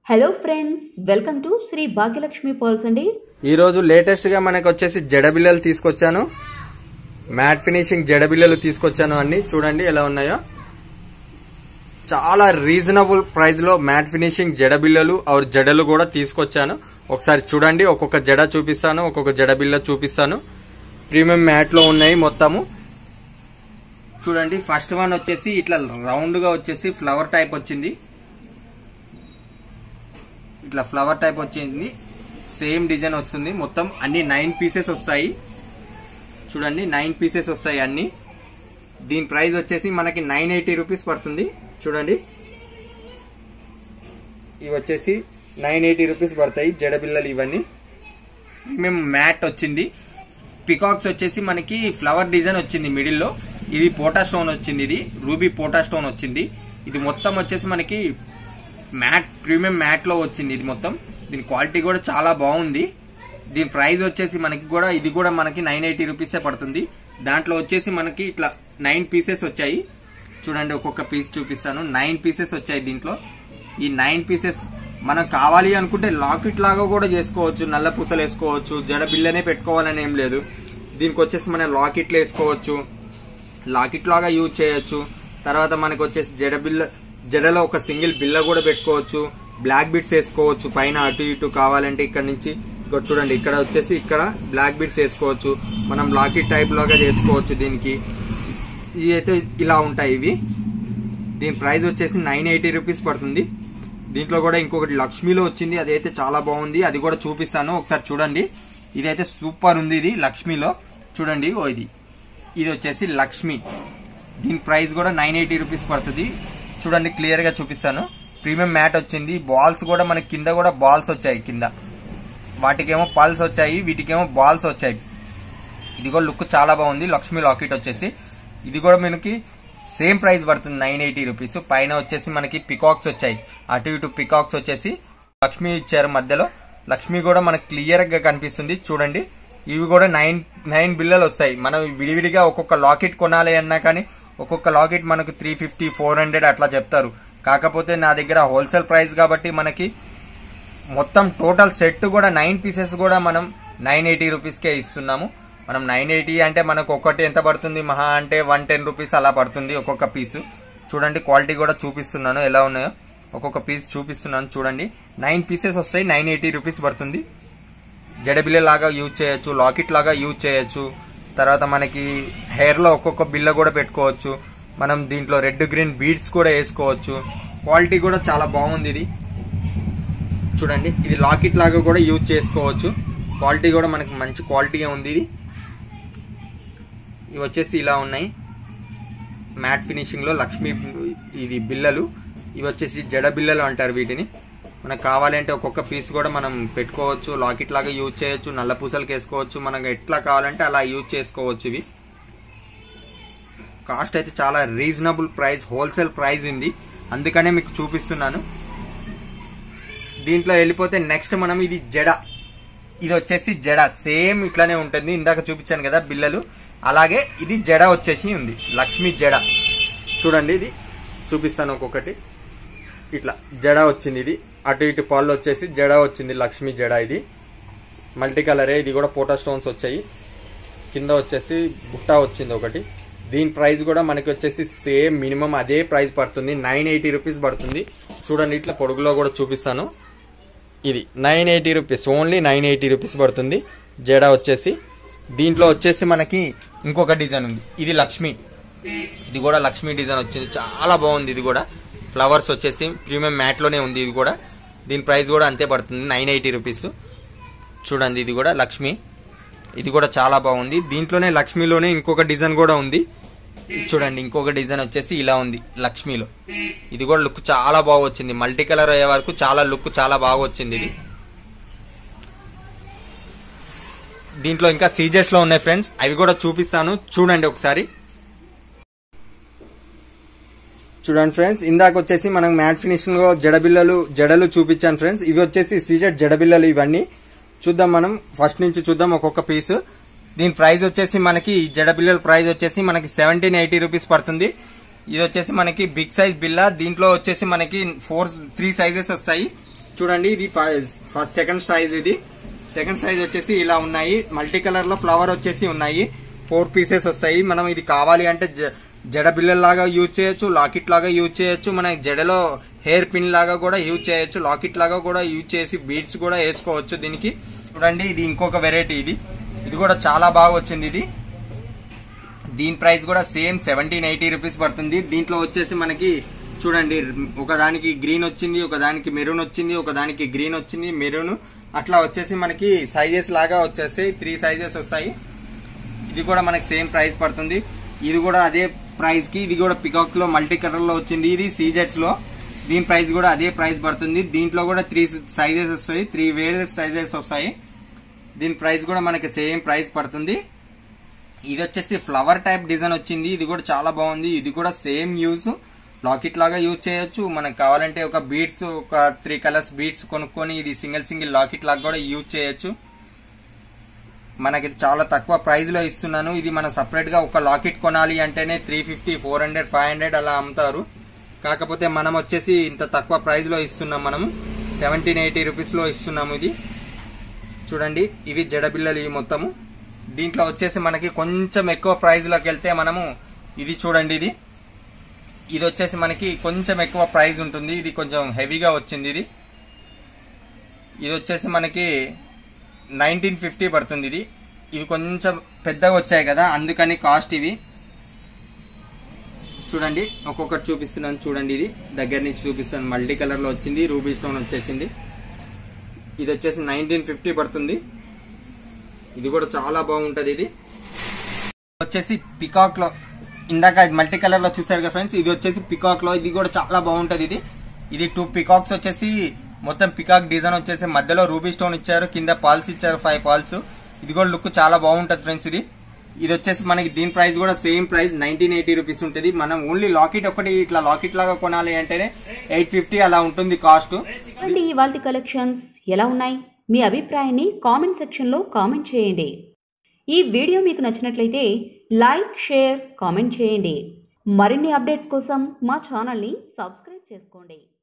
hello friends welcome to Shri Bhagyalakshmi pearls అండి ఈ రోజు లేటెస్ట్ గా మనకు వచ్చేసి జడబిల్లలు తీసుకొచ్చాను మ్యాట్ ఫినిషింగ్ జడబిల్లలు తీసుకొచ్చాను అన్ని చూడండి ఎలా ఉన్నాయో చాలా రీజనబుల్ ప్రైస్ లో మ్యాట్ ఫినిషింగ్ జడబిల్లలు ఆర్ జడలు కూడా తీసుకొచ్చాను ఒకసారి చూడండి ఒక్కొక్క జడ చూపిస్తాను ఒక్కొక్క జడబిల్ల చూపిస్తాను ప్రీమియం మ్యాట్ లో ఉన్నాయి మొత్తము చూడండి ఫస్ట్ వన్ వచ్చేసి ఇట్లా రౌండ్ గా వచ్చేసి ఫ్లవర్ టైప్ వచ్చింది ఇట్లా ఫ్లవర్ టైప్ వచ్చింది సేమ్ డిజైన్ వస్తుంది మొత్తం అన్ని నైన్ పీసెస్ వస్తాయి చూడండి నైన్ పీసెస్ వస్తాయి అన్ని దీని ప్రైస్ వచ్చేసి మనకి నైన్ ఎయిటీ రూపీస్ పడుతుంది చూడండి ఇవి వచ్చేసి నైన్ ఎయిటీ రూపీస్ పడతాయి జడబిల్లలు ఇవన్నీ మేము మ్యాట్ వచ్చింది పికాక్స్ వచ్చేసి మనకి ఫ్లవర్ డిజైన్ వచ్చింది మిడిల్లో ఇది పోటా స్టోన్ వచ్చింది ఇది రూబీ పోటా స్టోన్ వచ్చింది ఇది మొత్తం వచ్చేసి మనకి మ్యాట్ ప్రీమియం మ్యాట్ లో వచ్చింది ఇది మొత్తం దీని క్వాలిటీ కూడా చాలా బాగుంది దీని ప్రైస్ వచ్చేసి మనకి కూడా ఇది కూడా మనకి నైన్ ఎయిటీ రూపీసే పడుతుంది దాంట్లో వచ్చేసి మనకి ఇట్లా నైన్ పీసెస్ వచ్చాయి చూడండి ఒక్కొక్క పీస్ చూపిస్తాను నైన్ పీసెస్ వచ్చాయి దీంట్లో ఈ నైన్ పీసెస్ మనం కావాలి అనుకుంటే లాకెట్ లాగా కూడా చేసుకోవచ్చు నల్ల పూసలు వేసుకోవచ్చు జడ బిల్లనే పెట్టుకోవాలని ఏం లేదు దీనికి వచ్చేసి మనం లాకెట్లు వేసుకోవచ్చు లాకెట్ లాగా యూజ్ చేయొచ్చు తర్వాత మనకు వచ్చేసి జడ బిల్ల జడలో ఒక సింగిల్ బిల్ల కూడా పెట్టుకోవచ్చు బ్లాక్ బిట్స్ వేసుకోవచ్చు పైన అటు ఇటు కావాలంటే ఇక్కడ నుంచి ఇక్కడ చూడండి ఇక్కడ వచ్చేసి ఇక్కడ బ్లాక్ బిట్స్ వేసుకోవచ్చు మనం లాకెట్ టైప్ లాగా చేసుకోవచ్చు దీనికి ఇవి అయితే ఇలా ఉంటాయి ఇవి దీని ప్రైస్ వచ్చేసి నైన్ ఎయిటీ రూపీస్ పడుతుంది దీంట్లో కూడా ఇంకొకటి లక్ష్మీలో వచ్చింది అదైతే చాలా బాగుంది అది కూడా చూపిస్తాను ఒకసారి చూడండి ఇదైతే సూపర్ ఉంది ఇది లక్ష్మీలో చూడండి ఓ ఇది ఇది వచ్చేసి లక్ష్మి దీని ప్రైస్ కూడా నైన్ ఎయిటీ రూపీస్ పడుతుంది చూడండి క్లియర్ గా చూపిస్తాను ప్రీమియం మ్యాట్ వచ్చింది బాల్స్ కూడా మనకి కింద కూడా బాల్స్ వచ్చాయి కింద వాటికేమో పల్స్ వచ్చాయి వీటికేమో బాల్స్ వచ్చాయి ఇది కూడా లుక్ చాలా బాగుంది లక్ష్మీ లాకెట్ వచ్చేసి ఇది కూడా మనకి సేమ్ ప్రైస్ పడుతుంది నైన్ ఎయిటీ రూపీస్ పైన వచ్చేసి మనకి పికాక్స్ వచ్చాయి అటు ఇటు పికాక్స్ వచ్చేసి లక్ష్మి ఇచ్చారు మధ్యలో లక్ష్మి కూడా మనకి క్లియర్ గా కనిపిస్తుంది చూడండి ఇవి కూడా నైన్ నైన్ బిల్లలు వస్తాయి మనం విడివిడిగా ఒక్కొక్క లాకెట్ కొనాలి అన్నా కానీ ఒక్కొక్క లాకెట్ మనకు త్రీ ఫిఫ్టీ ఫోర్ హండ్రెడ్ అట్లా చెప్తారు కాకపోతే నా దగ్గర హోల్సేల్ ప్రైస్ కాబట్టి మనకి మొత్తం టోటల్ సెట్ కూడా నైన్ పీసెస్ కూడా మనం నైన్ ఎయిటీ రూపీస్కే ఇస్తున్నాము మనం నైన్ ఎయిటీ అంటే మనకు ఒక్కటి ఎంత పడుతుంది మహా అంటే వన్ టెన్ రూపీస్ అలా పడుతుంది ఒక్కొక్క పీసు చూడండి క్వాలిటీ కూడా చూపిస్తున్నాను ఎలా ఉన్నాయో ఒక్కొక్క పీస్ చూపిస్తున్నాను చూడండి నైన్ పీసెస్ వస్తాయి నైన్ ఎయిటీ రూపీస్ పడుతుంది జడబిల్ల లాగా యూజ్ చేయొచ్చు లాకెట్ లాగా యూజ్ చేయొచ్చు తర్వాత మనకి హెయిర్ లో ఒక్కొక్క బిల్ల కూడా పెట్టుకోవచ్చు మనం దీంట్లో రెడ్ గ్రీన్ బీడ్స్ కూడా వేసుకోవచ్చు క్వాలిటీ కూడా చాలా బాగుంది ఇది చూడండి ఇది లాకెట్ లాగా కూడా యూజ్ చేసుకోవచ్చు క్వాలిటీ కూడా మనకి మంచి క్వాలిటీగా ఉంది ఇది ఇవి వచ్చేసి ఇలా ఉన్నాయి మ్యాట్ ఫినిషింగ్ లో లక్ష్మీ ఇది బిల్లలు ఇవి వచ్చేసి జడ బిల్లలు అంటారు వీటిని మనకు కావాలంటే ఒక్కొక్క పీస్ కూడా మనం పెట్టుకోవచ్చు లాకెట్ లాగా యూజ్ చేయొచ్చు నల్ల పూసలకి వేసుకోవచ్చు మనకు ఎట్లా కావాలంటే అలా యూజ్ చేసుకోవచ్చు ఇవి కాస్ట్ అయితే చాలా రీజనబుల్ ప్రైస్ హోల్సేల్ ప్రైస్ ఉంది అందుకనే మీకు చూపిస్తున్నాను దీంట్లో వెళ్ళిపోతే నెక్స్ట్ మనం ఇది జడ ఇది వచ్చేసి జడ సేమ్ ఇట్లానే ఉంటుంది ఇందాక చూపించాను కదా బిల్లలు అలాగే ఇది జడ వచ్చేసి ఉంది లక్ష్మి జడ చూడండి ఇది చూపిస్తాను ఒక్కొక్కటి ఇట్లా జడ వచ్చింది ఇది అటు ఇటు పాళ్ళు వచ్చేసి జడ వచ్చింది లక్ష్మి జడ ఇది మల్టీ కలరే ఇది కూడా పోటా స్టోన్స్ వచ్చాయి కింద వచ్చేసి బుట్ట వచ్చింది ఒకటి దీని ప్రైస్ కూడా మనకి వచ్చేసి సేమ్ మినిమం అదే ప్రైస్ పడుతుంది నైన్ ఎయిటీ రూపీస్ పడుతుంది చూడండి ఇట్లా పొడుగులో కూడా చూపిస్తాను ఇది nine eighty rupees only nine eighty rupees పడుతుంది జడ వచ్చేసి దీంట్లో వచ్చేసి మనకి ఇంకొక డిజైన్ ఉంది ఇది లక్ష్మి ఇది కూడా లక్ష్మి డిజైన్ వచ్చింది చాలా బాగుంది ఇది కూడా ఫ్లవర్స్ వచ్చేసి ప్రీమియం మ్యాట్లోనే ఉంది ఇది కూడా దీని ప్రైస్ కూడా అంతే పడుతుంది నైన్ ఎయిటీ రూపీస్ చూడండి ఇది కూడా లక్ష్మి ఇది కూడా చాలా బాగుంది దీంట్లోనే లక్ష్మిలోనే ఇంకొక డిజైన్ కూడా ఉంది చూడండి ఇంకొక డిజైన్ వచ్చేసి ఇలా ఉంది లక్ష్మిలో ఇది కూడా లుక్ చాలా బాగా వచ్చింది మల్టీ కలర్ అయ్యే వరకు చాలా లుక్ చాలా బాగా వచ్చింది ఇది దీంట్లో ఇంకా సీజెస్ లో ఉన్నాయి ఫ్రెండ్స్ అవి కూడా చూపిస్తాను చూడండి ఒకసారి చూడండి ఫ్రెండ్స్ ఇందాక వచ్చేసి మనం మ్యాట్ ఫినిషింగ్ లో జడబిల్లలు జడలు చూపించాను ఫ్రెండ్స్ ఇవి వచ్చేసి సీజెడ్ జడబిల్లలు ఇవన్నీ చూద్దాం మనం ఫస్ట్ నుంచి చూద్దాం ఒక్కొక్క పీస్ దీని ప్రైస్ వచ్చేసి మనకి ఈ జడబిల్లల ప్రైస్ వచ్చేసి మనకి సెవెంటీన్ ఎయిటీ రూపీస్ పడుతుంది ఇది వచ్చేసి మనకి బిగ్ సైజ్ బిల్ల దీంట్లో వచ్చేసి మనకి ఫోర్ త్రీ సైజెస్ వస్తాయి చూడండి ఇది ఫస్ట్ సెకండ్ సైజ్ ఇది సెకండ్ సైజ్ వచ్చేసి ఇలా ఉన్నాయి మల్టీ కలర్ లో ఫ్లవర్ వచ్చేసి ఉన్నాయి ఫోర్ పీసెస్ వస్తాయి మనం ఇది కావాలి అంటే జ- జడ బిల్లల లాగా యూజ్ చేయొచ్చు లాకెట్ లాగా యూజ్ చేయొచ్చు మన జడలో హెయిర్ పిన్ లాగా కూడా యూజ్ చేయొచ్చు లాకెట్ లాగా కూడా యూజ్ చేసి బీడ్స్ కూడా వేసుకోవచ్చు దీనికి చూడండి ఇది ఇంకొక వెరైటీ ఇది ఇది కూడా చాలా బాగా వచ్చింది ఇది దీని ప్రైస్ కూడా సేమ్ సెవెంటీన్ ఎయిటీ రూపీస్ పడుతుంది దీంట్లో వచ్చేసి మనకి చూడండి ఒక దానికి గ్రీన్ వచ్చింది ఒక దానికి మెరూన్ వచ్చింది ఒక దానికి గ్రీన్ వచ్చింది మెరూన్ అట్లా వచ్చేసి మనకి సైజెస్ లాగా వచ్చేసి త్రీ సైజెస్ వస్తాయి ఇది కూడా మనకి సేమ్ ప్రైస్ పడుతుంది ఇది కూడా అదే ప్రైస్ కి ఇది కూడా పికాక్ లో మల్టీ కలర్ లో వచ్చింది ఇది సీజెట్స్ లో దీని ప్రైస్ కూడా అదే ప్రైస్ పడుతుంది దీంట్లో కూడా త్రీ సైజెస్ వస్తాయి త్రీ వేరే సైజెస్ వస్తాయి దీని ప్రైస్ కూడా మనకి సేమ్ ప్రైస్ పడుతుంది ఇది వచ్చేసి ఫ్లవర్ టైప్ డిజైన్ వచ్చింది ఇది కూడా చాలా బాగుంది ఇది కూడా సేమ్ యూజ్ లాకెట్ లాగా యూజ్ చేయొచ్చు మనకు కావాలంటే ఒక బీడ్స్ ఒక త్రీ కలర్స్ బీడ్స్ కొనుక్కొని ఇది సింగిల్ సింగిల్ లాకెట్ లాగా కూడా యూజ్ చేయొచ్చు మనకి ఇది చాలా తక్కువ ప్రైస్ లో ఇస్తున్నాను ఇది మన సపరేట్ గా ఒక లాకెట్ కొనాలి అంటేనే three fifty four hundred five hundred అలా అమ్ముతారు కాకపోతే మనం వచ్చేసి ఇంత తక్కువ ప్రైస్ లో ఇస్తున్నాం మనము సెవెంటీన్ ఎయిటీ రూపీస్ లో ఇస్తున్నాము ఇది చూడండి ఇవి జడబిల్లలు ఇవి మొత్తము దీంట్లో వచ్చేసి మనకి కొంచెం ఎక్కువ ప్రైస్ లోకి వెళ్తే మనము ఇది చూడండి ఇది ఇది వచ్చేసి మనకి కొంచెం ఎక్కువ ప్రైస్ ఉంటుంది ఇది కొంచెం హెవీగా వచ్చింది ఇది ఇది వచ్చేసి మనకి నైన్టీన్ ఫిఫ్టీ పడుతుంది ఇది ఇవి కొంచెం పెద్దగా వచ్చాయి కదా అందుకని కాస్ట్ ఇవి చూడండి ఒక్కొక్కటి చూపిస్తున్నాను చూడండి ఇది దగ్గర నుంచి చూపిస్తాను మల్టీ కలర్ లో వచ్చింది రూబీ స్టోన్ వచ్చేసింది ఇది వచ్చేసి నైన్టీన్ ఫిఫ్టీ పడుతుంది ఇది కూడా చాలా బాగుంటది ఇది వచ్చేసి పికాక్ లో ఇందాక మల్టీ కలర్ లో చూసారు కదా ఫ్రెండ్స్ ఇది వచ్చేసి పికాక్ లో ఇది కూడా చాలా బాగుంటది ఇది ఇది టూ పికాక్స్ వచ్చేసి మొత్తం పికాక్ డిజైన్ వచ్చేసి మధ్యలో రూబీ స్టోన్ ఇచ్చారు కింద పాల్స్ ఇచ్చారు ఫైవ్ పాల్స్ ఇది కూడా లుక్ చాలా బాగుంటది ఫ్రెండ్స్ ఇది ఇది వచ్చేసి మనకి దీని ప్రైస్ కూడా same price nineteen eighty rupees ఉంటుంది మనం ఓన్లీ లాకెట్ ఒకటి ఇట్లా లాకెట్ లాగా కొనాలి అంటేనే ఎయిట్ ఫిఫ్టీ అలా ఉంటుంది కాస్ట్ ఇలాంటి ఇవాల్టి కలెక్షన్స్ ఎలా ఉన్నాయి మీ అభిప్రాయాన్ని కామెంట్ సెక్షన్లో కామెంట్ చేయండి ఈ వీడియో మీకు నచ్చినట్లయితే లైక్ షేర్ కామెంట్ చేయండి మరిన్ని అప్డేట్స్ కోసం మా ఛానల్ని సబ్స్క్రైబ్ చేసుకోండి